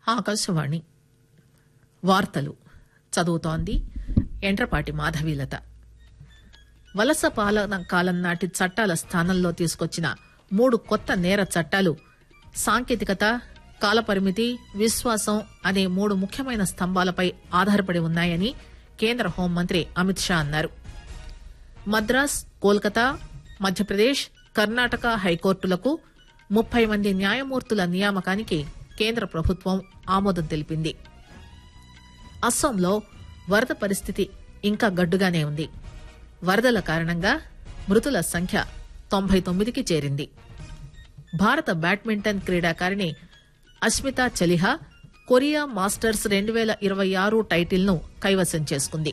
ఆకాశవాణి వార్తలు చదువుతోంది ఎండ్రపాటి మాధవీలత వలస పాలన కాలం నాటి చట్టాల స్థానంలో తీసుకొచ్చిన మూడు కొత్త నేర చట్టాలు సాంకేతికత కాలపరిమితి విశ్వాసం అనే మూడు ముఖ్యమైన స్తంభాలపై ఆధారపడి ఉన్నాయని కేంద్ర హోంమంత్రి అమిత్ షా అన్నారు మద్రాస్ కోల్కతా మధ్యప్రదేశ్ కర్ణాటక హైకోర్టులకు ముప్పై మంది న్యాయమూర్తుల నియామకానికి కేంద్ర ప్రభుత్వం ఆమోదం తెలిపింది అస్సాంలో వరద పరిస్థితి ఇంకా గడ్డుగానే ఉంది వరదల కారణంగా మృతుల సంఖ్య తొంభై తొమ్మిదికి చేరింది భారత బ్యాడ్మింటన్ క్రీడాకారిణి అస్మితా చలిహా కొరియా మాస్టర్స్ రెండు పేల ఇరవై ఆరు టైటిల్ను కైవసం చేసుకుంది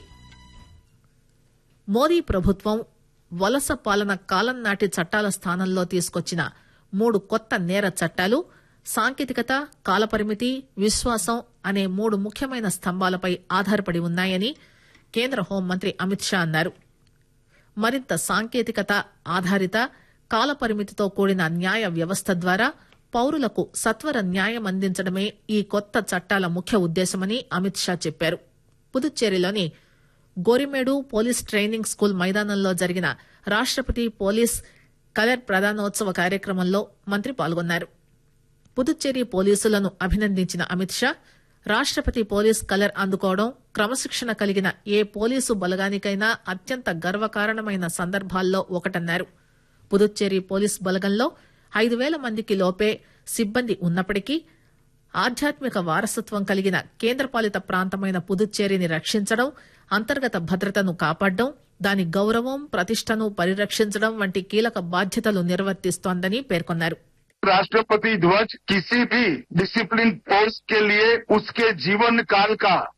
మోదీ ప్రభుత్వం వలస పాలన కాలం నాటి చట్టాల స్థానంలో తీసుకొచ్చిన మూడు కొత్త నేర చట్టాలు సాంకేతికత కాలపరిమితి విశ్వాసం అనే మూడు ముఖ్యమైన స్తంభాలపై ఆధారపడి ఉన్నాయని కేంద్ర హోంమంత్రి అమిత్ షా అన్నారు మరింత సాంకేతికత ఆధారిత కాలపరిమితితో కూడిన న్యాయ వ్యవస్థ ద్వారా పౌరులకు సత్వర న్యాయం అందించడమే ఈ కొత్త చట్టాల ముఖ్య ఉద్దేశమని అమిత్ షా చెప్పారు పుదుచ్చేరిలోని గోరిమేడు పోలీస్ ట్రైనింగ్ స్కూల్ మైదానంలో జరిగిన రాష్టపతి పోలీస్ కలర్ ప్రదానోత్సవ కార్యక్రమంలో మంత్రి పాల్గొన్నారు పుదుచ్చేరి పోలీసులను అభినందించిన అమిత్ షా రాష్టపతి పోలీస్ కలర్ అందుకోవడం క్రమశిక్షణ కలిగిన ఏ పోలీసు బలగానికైనా అత్యంత గర్వకారణమైన సందర్భాల్లో ఒకటన్నారు పుదుచ్చేరి పోలీస్ బలగంలో ఐదు వేల మందికి లోపే సిబ్బంది ఉన్నప్పటికీ ఆధ్యాత్మిక వారసత్వం కలిగిన కేంద్రపాలిత ప్రాంతమైన పుదుచ్చేరిని రక్షించడం అంతర్గత భద్రతను కాపాడడం దాని గౌరవం ప్రతిష్టను పరిరక్షించడం వంటి కీలక బాధ్యతలు నిర్వర్తిస్తోందని పేర్కొన్నారు राष्ट्रपति ध्वज किसी भी डिसिप्लिन फोर्स के लिए उसके जीवन काल का